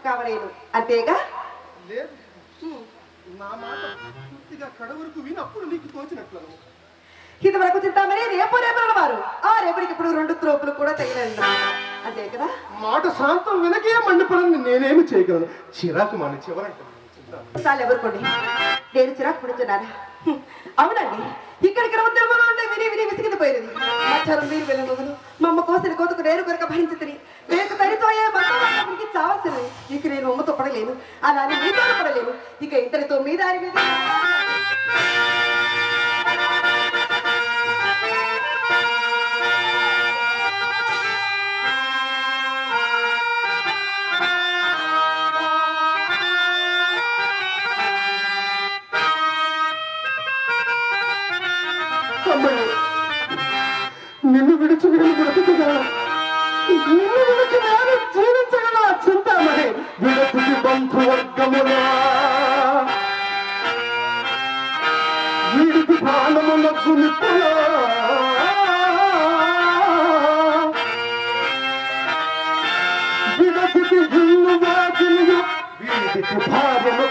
కావలేను అంతేగా లేదు నా మాట పూర్తిగా కడవరకు వినప్పుడు నీకు తోచినట్లను ఇది వరకు చింతామణి రేపు రేపు వారు ఆ రేపటికి ఇప్పుడు రెండు త్రోపులు కూడా తగినండి అంతే కదా మాట శాంతం వెనకే మండిపడని నేనేమి చేయగలను చిరాకు మన చివరంటాను చాలు ఎవరుకోండి నేను చిరాకు పుడుతున్నాను హ్మ్. అవునండి ఇక్కడికి ఉద్యోగంలో ఉంటే విని విని విసిగిది పోయినది మధ్యాహ్నం మీరు వెళ్ళిన మొదలు మా అమ్మ కోసిన కోతకు నేను కొరక భరించుతుంది నేను తరిచోయే మనకి చావాల్సినది ఇక నేను అమ్మతో పడలేను అలానే మీతో పడలేను ఇక ఇద్దరితో మీ దారి మీద తమ్ముడు నిన్ను విడిచి నేను బ్రతుకుగా నిన్ను విడిచి నేను జీవించగల చింతామణి విడతుకి బంధువర్గములా వీడికి ప్రాణములకు నిప్పులా విడతికి ఇల్లు వాకిలు వీడికి భార్యను